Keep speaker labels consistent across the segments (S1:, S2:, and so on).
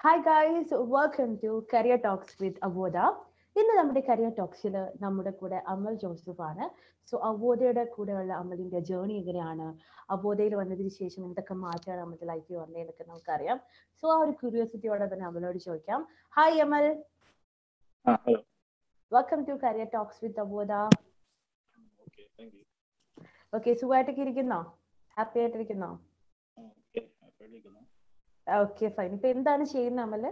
S1: Hi guys welcome to career talks with Avodha ഇന്ന് നമ്മുടെ career ടോക്സിൽ നമ്മുടെ കൂടെ അമൽ ജോസഫ് ആണ് സോ അവോദയുടെ കൂടെയുള്ള അമലിന്റെ ജേർണി എങ്ങനെയാണ് അവോദയിൽ വന്നതിന് ശേഷം എന്തൊക്കെ മാറ്റമാണ് നമ്മുടെ ലൈഫിൽ വന്നതെന്നൊക്കെ നമുക്കറിയാം സോ ആ ഒരു ക്യൂരിയോസിറ്റിയോടെ തന്നെ അമലോട് ചോദിക്കാം ഹായ് അമൽ
S2: ആ hello
S1: welcome to career talks with Avodha
S2: okay thank you
S1: okay സുഖമായിട്ടൊക്കെ ഇരിക്കുന്നോ ഹാപ്പി ആയിട്ടിരിക്കുന്നോ
S2: ഓക്കെ വിളിക്കുന്നു
S1: ഓക്കെ ഫൈൻ ഇപ്പൊ എന്താണ് ചെയ്യുന്നത് അമല്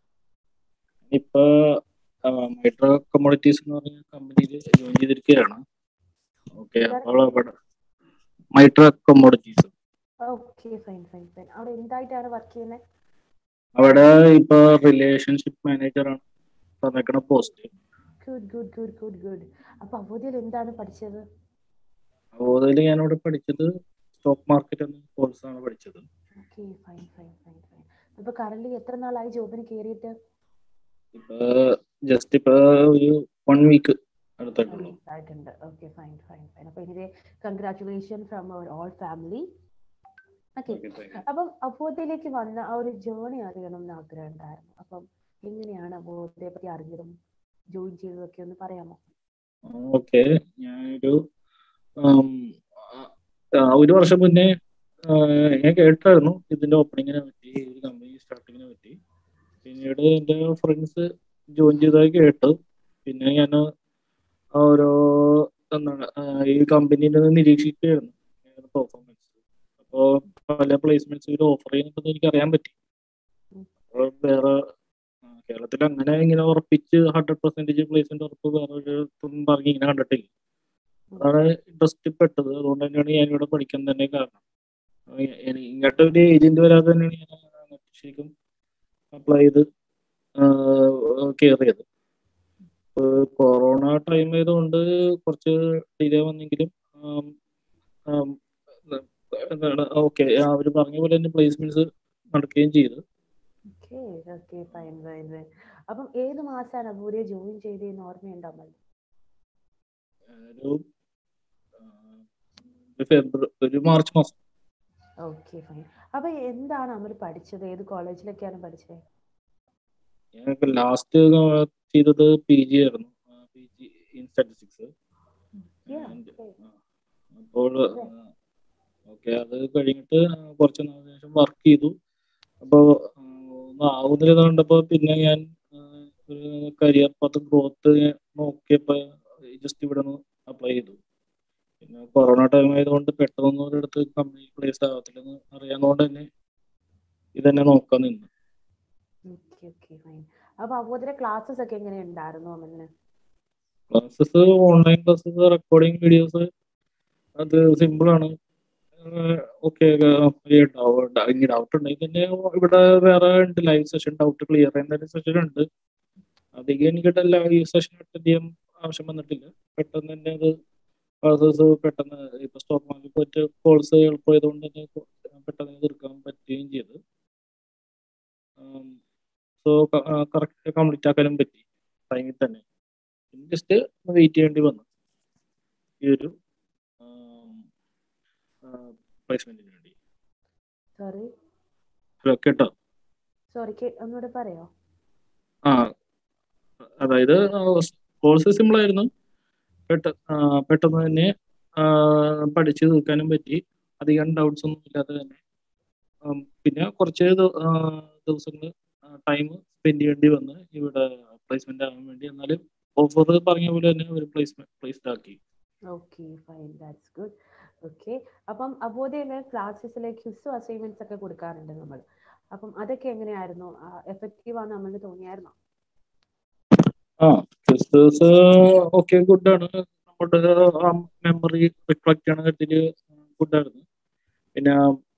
S2: ഇപ്പൊ മൈട്രോ കമ്മോഡിറ്റീസ് എന്ന് പറഞ്ഞ കമ്പനിയിൽ ജോയിൻ ചെയ്തിരിക്കുകയാണ് ഓക്കെ അപ്പോൾ അവിടെ Metro commodities
S1: okay fine fine fine അവിടെ എന്തായിട്ടാണ് വർക്ക് ചെയ്യുന്നത്
S2: അവിടെ ഇപ്പൊ റിലേഷൻഷിപ്പ് മാനേജർ ആണ് തന്നേക്കണ post
S1: good good good good good അപ്പൊ അവധിയിൽ എന്താണ് പഠിച്ചത്
S2: അതുപോലെ ഞാനിവിടെ പഠിച്ചത് സ്റ്റോക്ക് മാർക്കറ്റ് എന്ന കോഴ്സാണ് പഠിച്ചത്
S1: okay fine fine fine fine അപ്പൊ കറന്റ് എത്ര നാളായി ജോബിന് കയറിയിട്ട്
S2: ഇപ്പൊ ജസ്റ്റ് ഇപ്പൊ ഒരു വൺ വീക്ക് അടുത്തായിട്ടുള്ളൂ
S1: ആയിട്ടുണ്ട് ഓക്കെ ഫൈൻ ഫൈൻ ഫൈൻ അപ്പൊ anyway congratulation from our all family okay
S2: Okay, thank you.
S1: അപ്പം അബോധയിലേക്ക് വന്ന ആ ഒരു ജേർണി അറിയണം എന്ന് ആഗ്രഹം ഉണ്ടായിരുന്നു അപ്പം എങ്ങനെയാണ് അബോധയെ പറ്റി അറിഞ്ഞതും ജോയിൻ ചെയ്തതൊക്കെ ഒന്ന് പറയാമോ
S2: ഓക്കെ ഞാനൊരു ഉം, ആ, ഒരു വർഷം മുന്നേ ആ, ഞാൻ കേട്ടായിരുന്നു ഇതിന്റെ ഓപ്പണിങ്ങിനെ പറ്റി ഒരു കമ്പനി സ്റ്റാർട്ടിങ്ങിനെ പറ്റി പിന്നീട് എൻ്റെ ഫ്രണ്ട്സ് ജോയിൻ ചെയ്തതായി കേട്ടു പിന്നെ ഞാൻ ഓരോ എന്താണ് ആ, ഈ കമ്പനിയിൽ നിരീക്ഷിക്കുകയായിരുന്നു പെർഫോമൻസ് അപ്പോൾ പല പ്ലേസ്മെന്റ്സ് ഇവർ ഓഫർ ചെയ്യുന്നുണ്ടെന്ന് എനിക്ക് അറിയാൻ പറ്റി അപ്പോൾ വേറെ ആ, കേരളത്തിൽ അങ്ങനെ ഇങ്ങനെ ഉറപ്പിച്ച് ഹൺഡ്രഡ് പെർസെന്റേജ് പ്ലേസ്മെന്റ് ഉറപ്പ് വേറെ ഒരു പറഞ്ഞ് ഇങ്ങനെ കണ്ടിട്ടില്ല അതാണ് ഇൻട്രസ്റ്റ് പെട്ടത് അതുകൊണ്ട് തന്നെയാണ് ഞാൻ ഇവിടെ പഠിക്കാൻ തന്നെ കാരണം അപ്പൊ എ- എനി- ഇങ്ങോട്ട് ഒരു ഏജന്റ് വരാതെ തന്നെയാണ് ഞാൻ അങ്ങോട്ട് ശരിക്കും അപ്ലൈ ചെയ്ത് കയറിയത് കൊറോണ ടൈം ആയതുകൊണ്ട് കുറച്ച് ഡിലേ വന്നെങ്കിലും ആം, ആം, എന്താണ് ഓക്കെ അവർ പറഞ്ഞ പോലെ തന്നെ പ്ലേസ്മെന്റ്സ് നടക്കുകയും ചെയ്തു
S1: okay okay fine fine fine അപ്പം ഏത് മാസമാണ് അബൂരിയെ ജോയിൻ ചെയ്തതെന്ന് ഓർമ്മയുണ്ടാവും
S2: ഒരു ആ, ഒരു ഫെബ്രുവരി ഒരു മാർച്ച് മാസം
S1: ഓക്കെ ഫൈൻ അപ്പൊ എന്താണ് അമൽ പഠിച്ചത് ഏത് കോളേജിലൊക്കെയാണ് പഠിച്ചത്
S2: ഞാൻ ലാസ്റ്റ് ചെയ്തത് പി ജി ആയിരുന്നു P G in statistics
S1: Yeah,
S2: And,
S1: okay.
S2: ആ, അപ്പോൾ ഓക്കെ അത് കഴിഞ്ഞിട്ട് കുറച്ച് നാളിന് ശേഷം വർക്ക് ചെയ്തു അപ്പോൾ ഒന്നും ആവുന്നില്ല കണ്ടപ്പോൾ പിന്നെ ഞാൻ ആ, ഒരു കരിയർ പത്ത് ഗ്രോത്ത് നോക്കിയപ്പോൾ ജസ്റ്റ് ഇവിടെ നിന്ന് അപ്ലൈ ചെയ്തു പിന്നെ കൊറോണ ടൈം ആയതുകൊണ്ട് പെട്ടെന്നൊന്നും ഒരിടത്ത് കമ്പനി പ്ലേസ് ആവത്തില്ലെന്ന് അറിയാവുന്നതുകൊണ്ട് തന്നെ ഇതന്നെ നോക്കാൻ നിന്നു
S1: ഓക്കെ ഓക്കെ ഫൈൻ അപ്പൊ അബോധിന്റെ ക്ലാസ്സസ് ഒക്കെ എങ്ങനെ ഉണ്ടായിരുന്നു അമലിന്
S2: classes online classes recording videos അത് സിമ്പിൾ ആണ് ഓക്കെ ഇനി ഡൗട്ട് ഉണ്ടെങ്കിൽ തന്നെ ഇവിടെ വേറെ ഉണ്ട് ലൈവ് സെഷൻ ഡൗട്ട് ക്ലിയർ ചെയ്യുന്ന സെഷൻ ഉണ്ട് അധികം എനിക്ക് ലൈവ് സെഷൻ അറ്റൻഡ് ചെയ്യാൻ ആവശ്യം വന്നിട്ടില്ല പെട്ടെന്ന് തന്നെ അത് ക്ലാസ്സസ് പെട്ടെന്ന് ഇപ്പൊ സ്റ്റോക്ക് മാർക്കറ്റ് പറ്റിയ കോഴ്സ് എളുപ്പമായതുകൊണ്ട് തന്നെ പെട്ടെന്ന് തീർക്കാൻ പറ്റുകയും ചെയ്തു സോ കറക്റ്റ് കംപ്ലീറ്റ് ആക്കാനും പറ്റി ടൈമിൽ തന്നെ ജസ്റ്റ് വെയിറ്റ് ചെയ്യേണ്ടി വന്നു ഈ ഒരു പ്ലേസ്മെന്റിന് വേണ്ടി
S1: സോറി
S2: ഹലോ കേട്ടോ
S1: സോറി ഒന്നുകൂടെ പറയോ
S2: ആ അതായത് കോഴ്സ് സിമ്പിൾ ആയിരുന്നു പെട്ട ആ, പെട്ടെന്ന് തന്നെ ആ, പഠിച്ച് തീർക്കാനും പറ്റി അധികം ഡൗട്ട്സ് ഒന്നും ഇല്ലാതെ തന്നെ ഉം, പിന്നെ കുറച്ച് ദിവസങ്ങൾ ടൈം സ്പെൻഡ് ചെയ്യേണ്ടി വന്ന് ഇവിടെ പ്ലേസ്മെന്റ് ആകാൻ വേണ്ടി എന്നാലും ഓഫർ പറഞ്ഞ പോലെ തന്നെ ഒരു പ്ലേസ്മെന്റ് പ്ലേസ്ഡ് ആക്കി
S1: okay fine that's good okay അപ്പം അബോധയില് ക്ലാസ്സസിലെ ക്വിസും അസൈൻമെന്റ്സ് ഒക്കെ കൊടുക്കാറുണ്ട് നമ്മൾ അപ്പം അതൊക്കെ എങ്ങനെയായിരുന്നു എഫക്റ്റീവ് ആണ് നമ്മൾ തോന്നിയായിരുന്നോ
S2: ആ ക്രിസ്റ്റേഴ്സ് ഓക്കെ ഗുഡാണ് നമ്മുടെ മെമ്മറി റിഫ്ലക്ട് ചെയ്യണ കാര്യത്തില് ഗുഡായിരുന്നു പിന്നെ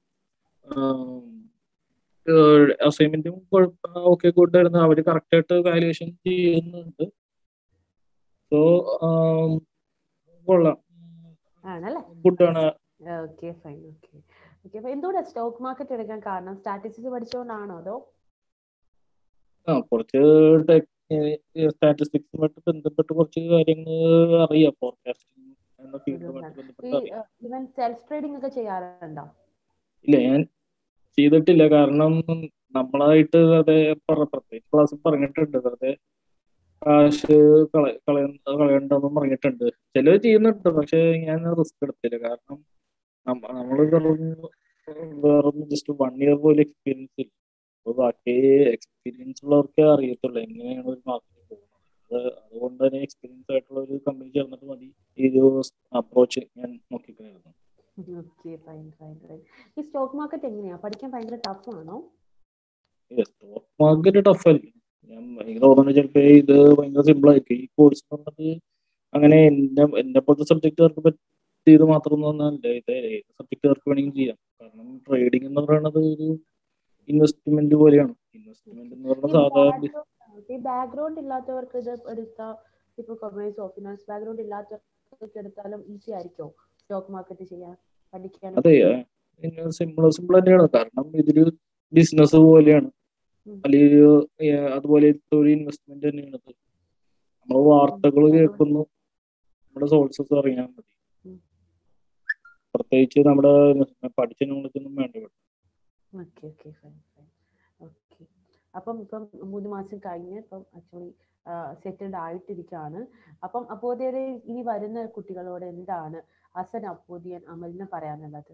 S2: അസൈൻമെന്റും ഓക്കെ ഗുഡായിരുന്നു അവര് കറക്റ്റ് ആയിട്ട് വാല്യുവേഷൻ ചെയ്യുന്നുണ്ട് സോ കൊള്ളാം
S1: ആണല്ലേ
S2: ഗുഡാണ്
S1: ഓക്കെ ഫൈൻ ഓക്കെ ഓക്കെ അപ്പൊ എന്തുകൊണ്ടാ സ്റ്റോക്ക് മാർക്കറ്റ് എടുക്കാൻ കാരണം സ്റ്റാറ്റിസ്റ്റിക്സ് പഠിച്ചുകൊണ്ടാണോ അതോ
S2: ആ കുറച്ച് സ്റ്റാറ്റിസ്റ്റിക്സുമായിട്ട് ബന്ധപ്പെട്ട് കുറച്ച് കാര്യങ്ങൾ അറിയാം ഫോർകാസ്റ്റിംഗ് എന്ന ഫീൽഡുമായിട്ട് ബന്ധപ്പെട്ട്
S1: ഈ
S2: അറിയാം
S1: ഇവൻ സെൽഫ് ട്രേഡിംഗ് ഒക്കെ ചെയ്യാറുണ്ടോ
S2: ഇല്ല ഞാൻ ചെയ്തിട്ടില്ല കാരണം നമ്മളായിട്ട് വെറുതെ പറ- പ്രത്യേകിച്ച് ക്ലാസ്സിൽ പറഞ്ഞിട്ടുണ്ട് വെറുതെ കാശ് കള കളയ കളയണ്ടെന്നും പറഞ്ഞിട്ടുണ്ട് ചിലർ ചെയ്യുന്നുണ്ട് പക്ഷെ ഞാൻ റിസ്ക് എടുത്തില്ല കാരണം നമ്മ- നമ്മള് വെറും വെറും ജസ്റ്റ് വൺ ഇയർ പോലും എക്സ്പീരിയൻസ് ഇല്ല അപ്പൊ ബാക്കി എക്സ്പീരിയൻസ് ഉള്ളവർക്കേ അറിയത്തുള്ളൂ എങ്ങനെയാണ് ഒരു മാർക്കറ്റിൽ പോകുന്നത് അത് അതുകൊണ്ട് തന്നെ എക്സ്പീരിയൻസ് ആയിട്ടുള്ള ഒരു കമ്പനി ചേർന്നിട്ട് മതി ഈ ഒരു അപ്രോച്ച് ഞാൻ നോക്കിക്കൊണ്ടിരുന്നു
S1: ഓക്കെ ഫൈൻ ഫൈൻ ഫൈൻ ഈ സ്റ്റോക്ക് മാർക്കറ്റ് എങ്ങനെയാ പഠിക്കാൻ ഭയങ്കര ടഫ് ആണോ
S2: സ്റ്റോക്ക് മാർക്കറ്റ് ടഫ് ആയിരിക്കും ഞാൻ എനിക്ക് തോന്നുന്നു ചിലപ്പോ ഇത് ഭയങ്കര സിമ്പിൾ ആയിരിക്കും ഈ കോഴ്സ് എന്ന് പറഞ്ഞത് അങ്ങനെ എന്നെ എന്നെ പോലത്തെ സബ്ജക്റ്റുകാർക്ക് പറ്റിയത് മാത്രം ഒന്നല്ല ഇത് ഏത് സബ്ജക്റ്റുകാർക്ക് വേണമെങ്കിലും ചെയ്യാം കാരണം ട്രേഡിംഗ് എന്ന് പറയുന്നത് ഒരു ഇൻവെസ്റ്റ്മെന്റ് പോലെയാണ് ഇൻവെസ്റ്റ്മെന്റ് എന്ന്
S1: ഈ
S2: പറയുന്നത് സാധാരണ
S1: background- ഈ ബാക്ക്ഗ്രൗണ്ട് ഇല്ലാത്തവർക്ക് ഇത് എടുത്താൽ ഇപ്പൊ കൊമേഴ്സോ ഫിനാൻസ് ബാക്ക്ഗ്രൗണ്ട് ഇല്ലാത്തവർക്ക് എടുത്താലും ഈസി ആയിരിക്കോ സ്റ്റോക്ക് മാർക്കറ്റ് ചെയ്യാൻ പഠിക്കാൻ
S2: അതെ സിമ്പിൾ സിമ്പിൾ തന്നെയാണ് കാരണം ഇതൊരു ബിസിനസ് പോലെയാണ്
S1: ഉം.
S2: അല്ലെങ്കിൽ ഏഹ്, അതുപോലെ ഒരു ഇൻവെസ്റ്റ്മെന്റ് തന്നെയാണ് ഇത് നമ്മൾ വാർത്തകൾ കേൾക്കുന്നു നമ്മുടെ സോഴ്സസ് അറിയാൻ മതി
S1: ഉം.
S2: പ്രത്യേകിച്ച് നമ്മുടെ പഠിച്ച നോളജ് ഒന്നും വേണ്ട ഇവിടെ
S1: okay okay fine fine okay അപ്പം ഇപ്പം മൂന്ന് മാസം കഴിഞ്ഞ് ഇപ്പം ആക്ച്വലി സെറ്റിൽഡ് ആയിട്ടിരിക്കുകയാണ് അപ്പം അപ്പോഴത്തേക്ക് ഇനി വരുന്ന കുട്ടികളോട് എന്താണ് അസൻ അപ്പോദിയൻ അമലിന് പറയാനുള്ളത്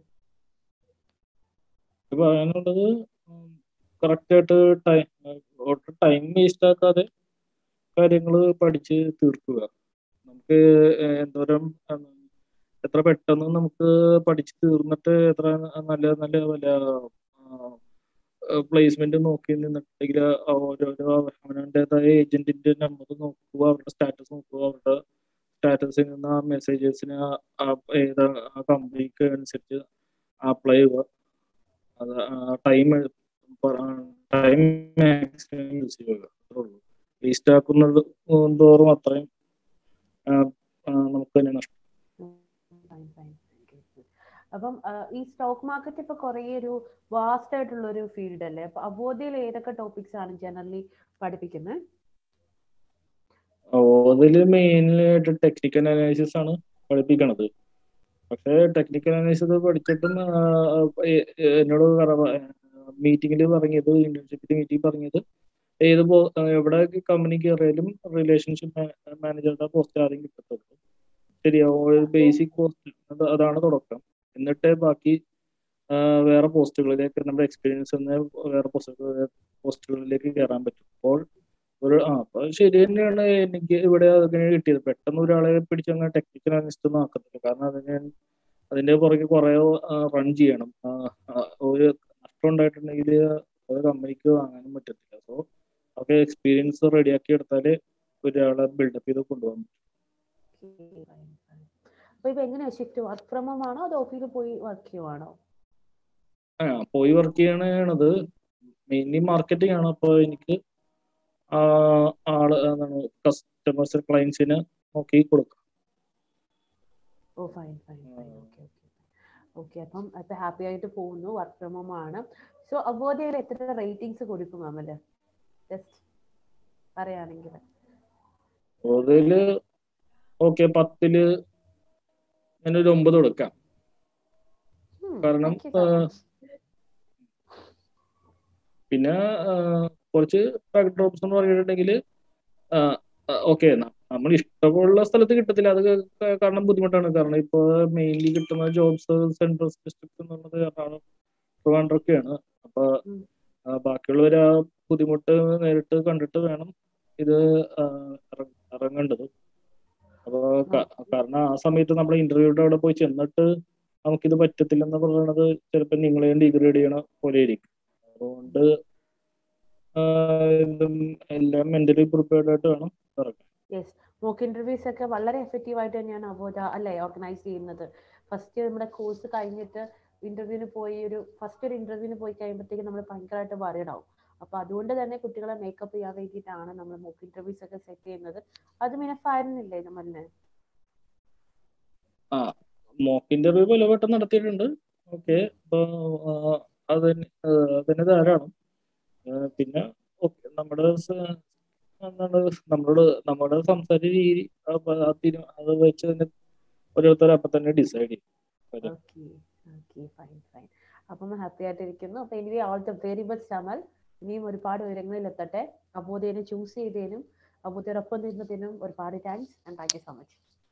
S2: ഇത് പറയാനുള്ളത് കറക്റ്റ് ആയിട്ട് ടൈം ടൈം വേസ്റ്റ് ആക്കാതെ കാര്യങ്ങൾ പഠിച്ച് തീർക്കുക നമുക്ക് ഏഹ്, എന്തോരം ഉം, എത്ര പെട്ടെന്ന് നമുക്ക് പഠിച്ച് തീർന്നിട്ട് എത്ര നല്ല നല്ല വല്ല പ്ലേസ്മെന്റ് നോക്കി നിന്നിട്ടുണ്ടെങ്കിൽ ഓരോരോ അവനവൻ്റെതായ ഏജന്റിന്റെ നമ്പർ നോക്കുക അവരുടെ സ്റ്റാറ്റസ് നോക്കുക അവരുടെ സ്റ്റാറ്റസിൽ നിന്ന് ആ മെസ്സേജസിന് ഏതാ ആ കമ്പനിക്ക് അനുസരിച്ച് അപ്ലൈ ചെയ്യുക അത് ടൈം ടൈം മാക്സിമം യൂസ് ചെയ്യുക അത്രേ ഉള്ളൂ വേസ്റ്റ് ആക്കുന്നത് തോറും അത്രയും ആ, ആ, നമുക്ക് തന്നെ നഷ്ടം
S1: Fine, fine. Okay, good. അപ്പം ആ, ഈ സ്റ്റോക്ക് മാർക്കറ്റ് ഇപ്പൊ കുറേ ഒരു വാസ്റ്റ് ആയിട്ടുള്ള ഒരു ഫീൽഡ് അല്ലേ അപ്പൊ അബോധയിൽ ഏതൊക്കെ ടോപ്പിക്സ് ആണ് ജനറലി പഠിപ്പിക്കുന്നത്
S2: അതിൽ മെയിനായിട്ട് ടെക്നിക്കൽ അനാലിസിസ് ആണ് പഠിപ്പിക്കണത് പക്ഷേ ടെക്നിക്കൽ അനാലിസിസ് പഠിച്ചിട്ടും ആ, എ- എ- എന്നോട് മീറ്റിംഗിൽ പറഞ്ഞത് ഇന്റേൺഷിപ്പിന്റെ മീറ്റിംഗ് പറഞ്ഞത് ഏത് പോ- എവിടെ കമ്പനി കയറിയാലും റിലേഷൻഷിപ്പ് മാനേജറുടെ പോസ്റ്റ് ആദ്യം കിട്ടത്തുള്ളൂ ശരിയാ ഒരു ബേസിക് പോസ്റ്റ് അതാണ് തുടക്കം എന്നിട്ട് ബാക്കി ആ, വേറെ പോസ്റ്റുകളിലേക്ക് നമ്മുടെ എക്സ്പീരിയൻസ് വേറെ പോസ്റ്റ് പോസ്റ്റുകളിലേക്ക് കയറാൻ പറ്റും അപ്പോൾ ഒരു ആ അപ്പൊ ശരി തന്നെയാണ് എനിക്ക് ഇവിടെ അങ്ങനെ കിട്ടിയത് പെട്ടെന്ന് ഒരാളെ പിടിച്ച് അങ്ങനെ ടെക്നിക്കൽ അനലിസ്റ്റ് ഒന്നും ആക്കത്തില്ല കാരണം അതിന് അതിന്റെ പുറകെ കുറെ റൺ ചെയ്യണം ആ, ആ, ഒരു നഷ്ടം ഉണ്ടായിട്ടുണ്ടെങ്കിൽ ഒരു കമ്പനിക്ക് വാങ്ങാനും പറ്റത്തില്ല സോ ഒക്കെ എക്സ്പീരിയൻസ് റെഡിയാക്കി എടുത്താലേ ഒരാളെ ബിൽഡപ്പ് ചെയ്ത് കൊണ്ടുപോകാൻ പറ്റും
S1: അപ്പൊ ഇപ്പൊ എങ്ങനെയാ ഷിഫ്റ്റ് വർക്ക് ഫ്രം ഹോം ആണോ അതോ ഓഫീസിൽ പോയി വർക്ക് ചെയ്യുവാണോ
S2: ആ പോയി വർക്ക് ചെയ്യണത് മെയിൻലി മാർക്കറ്റിംഗ് ആണ് അപ്പോൾ എനിക്ക് ആ, ആള് എന്താണ് കസ്റ്റമേഴ്സ് ക്ലയൻസിന് നോക്കി കൊടുക്കാം
S1: oh fine fine fine okay okay okay അപ്പം ഇപ്പൊ ഹാപ്പി ആയിട്ട് പോകുന്നു വർക്ക് ഫ്രം ഹോം ആണ് സോ അബോധയിൽ എത്ര റേറ്റിംഗ്സ് കൊടുക്കും അമല് ജസ്റ്റ് പറയുകയാണെങ്കിൽ
S2: അതില് ഓക്കെ പത്തില് ഞാനൊരു ഒമ്പത് കൊടുക്കാം കാരണം, ആ, പിന്നെ ആ, കുറച്ച് ബാക്ക് ഡ്രോപ്സ് എന്ന് പറഞ്ഞിട്ടുണ്ടെങ്കിൽ ഓക്കെ നമ്മൾ ഇഷ്ടമുള്ള സ്ഥലത്ത് കിട്ടത്തില്ല അത് ക- കാരണം ബുദ്ധിമുട്ടാണ് കാരണം ഇപ്പൊ മെയിൻലി കിട്ടുന്ന ജോബ്സ് സെൻട്രൽ ഡിസ്ട്രിക്ട് എന്ന് പറഞ്ഞത് എറണാകുളം ട്രിവാൻഡ്രൊക്കെയാണ് അപ്പൊ
S1: ഉം.
S2: ആ, ബാക്കിയുള്ളവർ ആ ബുദ്ധിമുട്ട് നേരിട്ട് കണ്ടിട്ട് വേണം ഇത് ആ, ഇറ- ഇറങ്ങേണ്ടത് അപ്പൊ ക- കാരണം ആ സമയത്ത് നമ്മൾ ഇന്റർവ്യൂയുടെ അവിടെ പോയി ചെന്നിട്ട് നമുക്കിത് പറ്റത്തില്ലെന്ന് പറയുന്നത് ചിലപ്പോൾ നിങ്ങളെ ഡിഗ്രേഡ് ചെയ്യണ പോലെ ആയിരിക്കും അതുകൊണ്ട് ആ, ഇതും എല്ലാം മെന്റലി പ്രിപ്പയർഡ് ആയിട്ട് വേണം ഇറങ്ങാൻ
S1: യെസ് മോക്ക് ഇന്റർവ്യൂസ് ഒക്കെ വളരെ എഫക്റ്റീവ് ആയിട്ട് തന്നെയാണ് അബോധ അല്ലേ ഓർഗനൈസ് ചെയ്യുന്നത് ഫസ്റ്റ് നമ്മുടെ കോഴ്സ് കഴിഞ്ഞിട്ട് ഇന്റർവ്യൂവിന് പോയി ഒരു ഫസ്റ്റ് ഒരു ഇന്റർവ്യൂവിന് പോയി കഴിയുമ്പോഴത്തേക്ക് നമ്മൾ ഭയങ്കരമായിട്ട് worried ആവും അപ്പൊ അതുകൊണ്ട് തന്നെ കുട്ടികളെ മേക്കപ്പ് ചെയ്യാൻ വേണ്ടിയിട്ടാണ് നമ്മൾ മോക്ക് ഇന്റർവ്യൂസ് ഒക്കെ സെറ്റ് ചെയ്യുന്നത് അത് മിനഫായിരുന്നില്ലേ നമ്മളിന്
S2: ആ മോക്ക് ഇന്റർവ്യൂ പലവട്ടം നടത്തിയിട്ടുണ്ട് ഓക്കെ അപ്പൊ ആ, അതിന് ആ, അതിന് ധാരാളം ആ, പിന്നെ ഓക്കെ നമ്മുടെ സ- എന്താണ് നമ്മളോട് നമ്മുടെ സംസാര രീതി അപ്പൊ അതിന് അത് വെച്ച് തന്നെ ഓരോരുത്തർ അപ്പൊ തന്നെ ഡിസൈഡ് ചെയ്യും അതെ.
S1: ഓക്കെ ഓക്കെ ഫൈൻ ഫൈൻ അപ്പം ഹാപ്പി ആയിട്ടിരിക്കുന്നു അപ്പൊ anyway all the very best Amal ഇനിയും ഒരുപാട് ഉയരങ്ങളിൽ എത്തട്ടെ അബോധയെ ചൂസ് ചെയ്തതിനും അബോധയോടൊപ്പം നിന്നതിനും ഒരുപാട് thanks and thank you so much